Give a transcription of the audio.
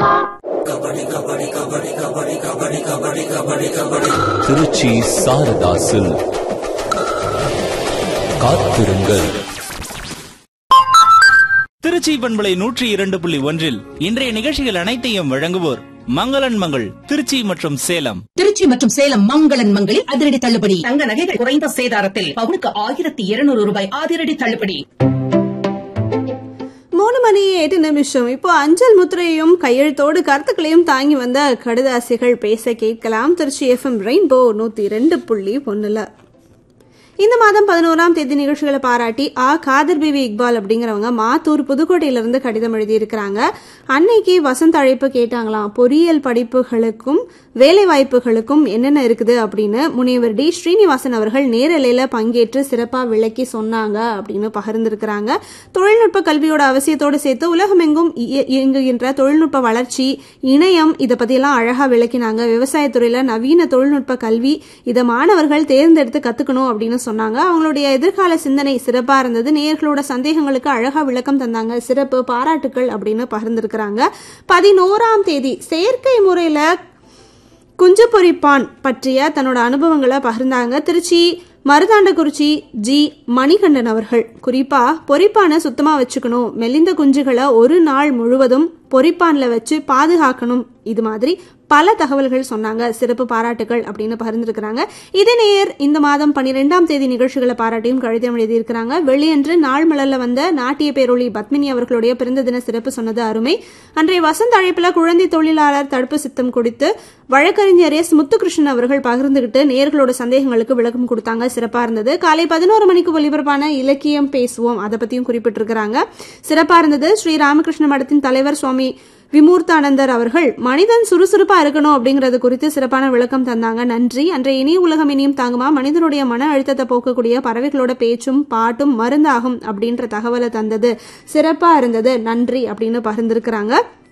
திருச்சி சாரதாசில் காத்திருங்கள் திருச்சி பண்பலை நூற்றி இரண்டு புள்ளி ஒன்றில் இன்றைய நிகழ்ச்சிகள் அனைத்தையும் வழங்குவோர் மங்களன் மங்கள் திருச்சி மற்றும் சேலம் திருச்சி மற்றும் சேலம் மங்களன் மங்களில் அதிரடி தள்ளுபடி தங்க நகைகள் குறைந்த சேதாரத்தில் பவுனுக்கு ஆயிரத்தி இருநூறு ரூபாய் அதிரடி தள்ளுபடி மூணு மணி எட்டு நிமிஷம் இப்போ அஞ்சல் முத்திரையும் கையெழுத்தோடு கருத்துக்களையும் தாங்கி வந்த கடுதாசிகள் பேச கேட்கலாம் திருச்சி எஃப்எம் ரெயின்போ நூத்தி ரெண்டு புள்ளி ஒண்ணுல இந்த மாதம் பதினோராம் தேதி நிகழ்ச்சிகளை பாராட்டி ஆ காதர் பிவி இக்பால் அப்படிங்கிறவங்க மாத்தூர் புதுக்கோட்டையிலிருந்து கடிதம் எழுதியிருக்கிறாங்க அன்னைக்கு வசந்த அழைப்பு கேட்டாங்களாம் பொறியியல் படிப்புகளுக்கும் வேலை வாய்ப்புகளுக்கும் என்னென்ன இருக்குது அப்படின்னு முனைவர் டி ஸ்ரீனிவாசன் அவர்கள் நேரலையில பங்கேற்று சிறப்பா விளக்கி சொன்னாங்க அப்படின்னு பகிர்ந்திருக்கிறாங்க தொழில்நுட்ப கல்வியோட அவசியத்தோடு சேர்த்து உலகமெங்கும் இய- இயங்குகின்ற தொழில்நுட்ப வளர்ச்சி இணையம் இதை பத்தியெல்லாம் அழகா விளக்கினாங்க விவசாயத்துறையில நவீன தொழில்நுட்ப கல்வி இதை மாணவர்கள் தேர்ந்தெடுத்து கத்துக்கணும் அப்படின்னு சொன்னாங்க அவங்களுடைய எதிர்கால சிந்தனை சிறப்பா இருந்தது நேயர்களோட சந்தேகங்களுக்கு அழகா விளக்கம் தந்தாங்க சிறப்பு பாராட்டுக்கள் அப்படின்னு பகிர்ந்திருக்கிறாங்க பதினோராம் தேதி செயற்கை முறையில குஞ்சு பொரிப்பான் பற்றிய தன்னோட அனுபவங்களை பகிர்ந்தாங்க திருச்சி மருதாண்டக்குறிச்சி ஜி மணிகண்டன் அவர்கள் குறிப்பா பொரிப்பானை சுத்தமா வச்சுக்கணும் மெலிந்த குஞ்சுகளை ஒரு நாள் முழுவதும் பொரிப்பான்ல வச்சு பாதுகாக்கணும் இது மாதிரி பல தகவல்கள் சொன்னாங்க சிறப்பு பாராட்டுகள் அப்படின்னு பகிர்ந்திருக்கிறாங்க இதே நேயர் இந்த மாதம் பன்னிரெண்டாம் தேதி நிகழ்ச்சிகளை பாராட்டியும் கடிதம் எழுதியிருக்கிறாங்க வெளியன்று நாள் மலர்ல வந்த நாட்டிய பேரொளி பத்மினி அவர்களுடைய பிறந்த தின சிறப்பு சொன்னது அருமை அன்றைய வசந்த அழைப்புல குழந்தை தொழிலாளர் தடுப்பு சித்தம் குறித்து வழக்கறிஞர் எஸ் முத்துகிருஷ்ணன் அவர்கள் பகிர்ந்துகிட்டு நேயர்களோட சந்தேகங்களுக்கு விளக்கம் கொடுத்தாங்க சிறப்பா இருந்தது காலை பதினோரு மணிக்கு ஒலிபரப்பான இலக்கியம் பேசுவோம் அதை பத்தியும் குறிப்பிட்டிருக்கிறாங்க சிறப்பா இருந்தது ஸ்ரீ ராமகிருஷ்ண மடத்தின் தலைவர் சுவாமி விமூர்த்தானந்தர் அவர்கள் மனிதன் சுறுசுறுப்பா இருக்கணும் அப்படிங்கறது குறித்து சிறப்பான விளக்கம் தந்தாங்க நன்றி அன்றைய இனிய உலகம் இனியும் தாங்குமா மனிதனுடைய மன அழுத்தத்தை போக்கக்கூடிய பறவைகளோட பேச்சும் பாட்டும் மருந்தாகும் அப்படின்ற தகவலை தந்தது சிறப்பா இருந்தது நன்றி அப்படின்னு பகிர்ந்திருக்கிறாங்க